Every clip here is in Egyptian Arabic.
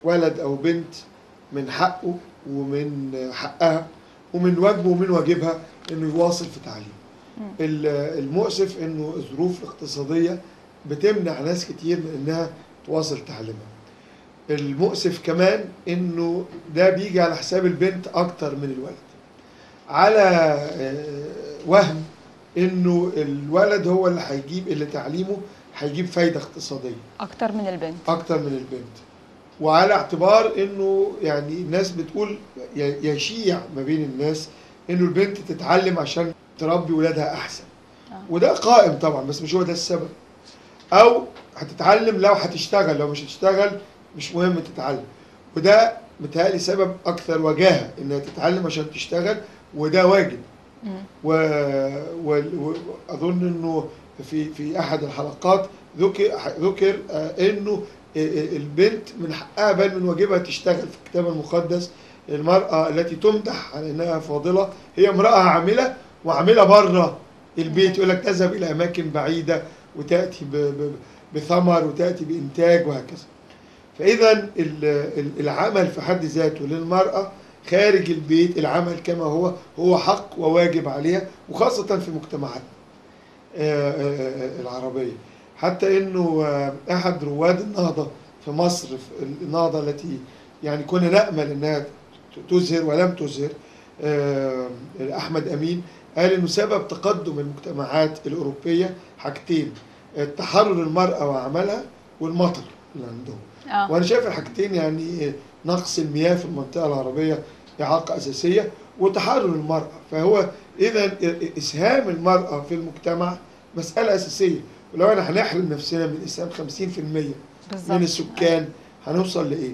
ولد او بنت من حقه ومن حقها ومن واجبه ومن واجبها انه يواصل في تعليمه ال- المؤسف انه الظروف الاقتصاديه بتمنع ناس كتير من انها تواصل تعليمها المؤسف كمان انه ده بيجي على حساب البنت اكتر من الولد على آه، وهم انه الولد هو اللي هيجيب اللي تعليمه هيجيب فايده اقتصاديه اكتر من البنت اكتر من البنت وعلى اعتبار انه يعني الناس بتقول ي- يشيع ما بين الناس انه البنت تتعلم عشان تربي ولادها احسن آه. وده قائم طبعا بس مش هو ده السبب او هتتعلم لو هتشتغل لو مش هتشتغل مش مهم تتعلم وده متهيألي سبب اكثر وجاهه انها تتعلم عشان تشتغل وده واجب مم. و... و... واظن انه في في احد الحلقات ذكر ذكر آه، انه البنت من حقها بل من واجبها تشتغل في الكتاب المقدس المرأة التي تمدح على انها فاضلة هي امرأة عاملة وعاملة بره البيت يقول لك تذهب الى اماكن بعيدة وتأتي ب... ب... بثمر وتأتي بإنتاج وهكذا فإذا ال- ال- العمل في حد ذاته للمرأة خارج البيت العمل كما هو هو حق وواجب عليها وخاصة في مجتمعاتنا آه، آه، آه، العربية حتى انه آه، احد رواد النهضة في مصر في النهضة التي يعني كنا نأمل انها ت- تزهر ولم تزهر آه، احمد امين قال انه سبب تقدم المجتمعات الاوروبية حاجتين تحرر المرأة وعملها والمطر اللي عندهم اه وانا شايف الحاجتين يعني نقص المياه في المنطقه العربيه اعاقه اساسيه وتحرر المراه فهو اذا اسهام المراه في المجتمع مساله اساسيه ولو انا هنحرم نفسنا من اسهام 50% من بالظبط السكان هنوصل لايه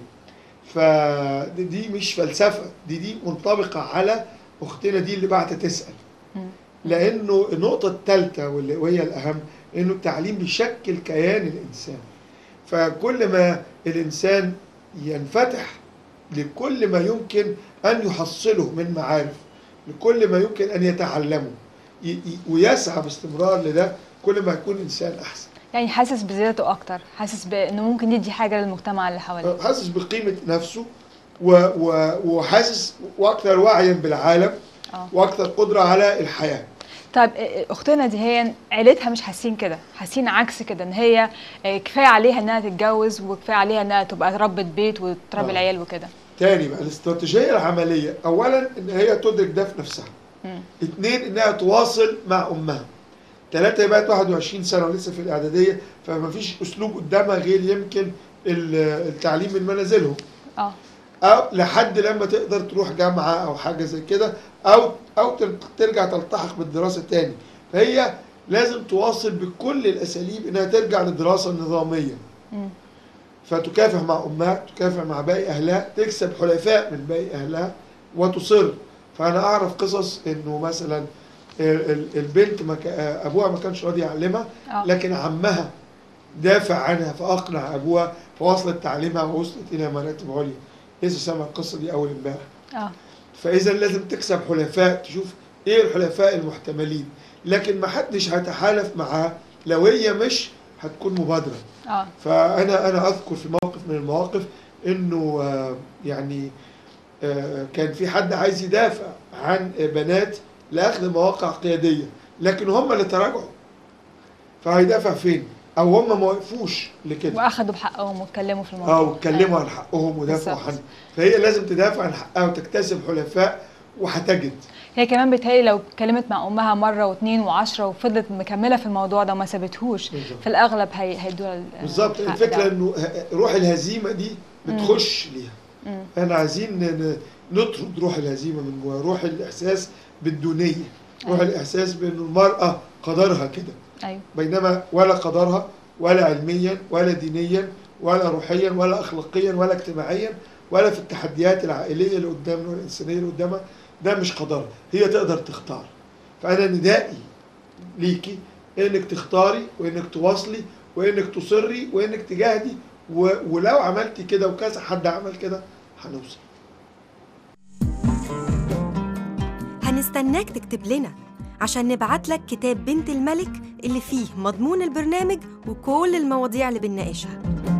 فدي مش فلسفه دي دي منطبقه على اختنا دي اللي بعت تسال مم. لانه النقطه الثالثه واللي وهي الاهم انه التعليم بيشكل كيان الانسان فكل ما الانسان ينفتح لكل ما يمكن ان يحصله من معارف لكل ما يمكن ان يتعلمه ي- ي- ويسعى باستمرار لده كل ما يكون انسان احسن يعني حاسس بذاته اكتر حاسس بانه ممكن يدي حاجه للمجتمع اللي حواليه حاسس بقيمه نفسه و و وحاسس واكثر وعيا بالعالم اه واكثر قدره على الحياه طيب آه، اختنا دي هي عيلتها مش حاسين كده حاسين عكس كده ان هي آه، كفايه عليها انها تتجوز وكفايه عليها انها تبقى ربة بيت وتربي آه. العيال وكده تاني بقى الاستراتيجيه العمليه اولا ان هي تدرك ده في نفسها مم. اثنين انها تواصل مع امها ثلاثة هي بقت 21 سنة ولسه في الإعدادية فما فيش أسلوب قدامها غير يمكن ال- التعليم من منازلهم اه أو لحد لما تقدر تروح جامعة أو حاجة زي كده أو أو تر- ترجع تلتحق بالدراسة تاني فهي لازم تواصل بكل الأساليب إنها ترجع للدراسة النظامية مم. فتكافح مع امها تكافح مع باقي اهلها تكسب حلفاء من باقي اهلها وتصر فانا اعرف قصص انه مثلا ال- ال- البنت ما كا- ابوها ما كانش راضي يعلمها اه لكن عمها دافع عنها فاقنع ابوها فوصلت تعليمها ووصلت الى مراتب عليا لسه سامع القصه دي اول امبارح اه فاذا لازم تكسب حلفاء تشوف ايه الحلفاء المحتملين لكن ما حدش هيتحالف معاها لو هي مش هتكون مبادره اه فانا انا اذكر في موقف من المواقف انه آه، يعني آه، كان في حد عايز يدافع عن بنات لاخذ مواقع قياديه لكن هم اللي تراجعوا فهيدافع فين او هم ما وقفوش لكده واخدوا بحقهم واتكلموا في الموضوع او اتكلموا عن حقهم ودافعوا بالظبط. عنه فهي لازم تدافع عن حقها وتكتسب حلفاء وهتجد هي كمان بتهيألي لو اتكلمت مع امها مره واثنين وعشرة وفضلت مكمله في الموضوع ده وما سابتهوش بالظبط. في الاغلب هي هيدوها ال- بالظبط الحق الفكره ده. انه ه- روح الهزيمه دي بتخش ليها مم. احنا عايزين ن- نطرد روح الهزيمه من جواها روح الاحساس بالدونيه روح أيوة. الاحساس بان المراه قدرها كده ايوه بينما ولا قدرها ولا علميا ولا دينيا ولا روحيا ولا اخلاقيا ولا اجتماعيا ولا في التحديات العائليه اللي قدامنا والانسانيه اللي قدامها ده مش قدرها هي تقدر تختار فانا ندائي ليكي انك تختاري وانك تواصلي وانك تصري وانك تجاهدي و... ولو عملتي كده وكذا حد عمل كده هنوصل هنستناك تكتب لنا عشان نبعت لك كتاب بنت الملك اللي فيه مضمون البرنامج وكل المواضيع اللي بنناقشها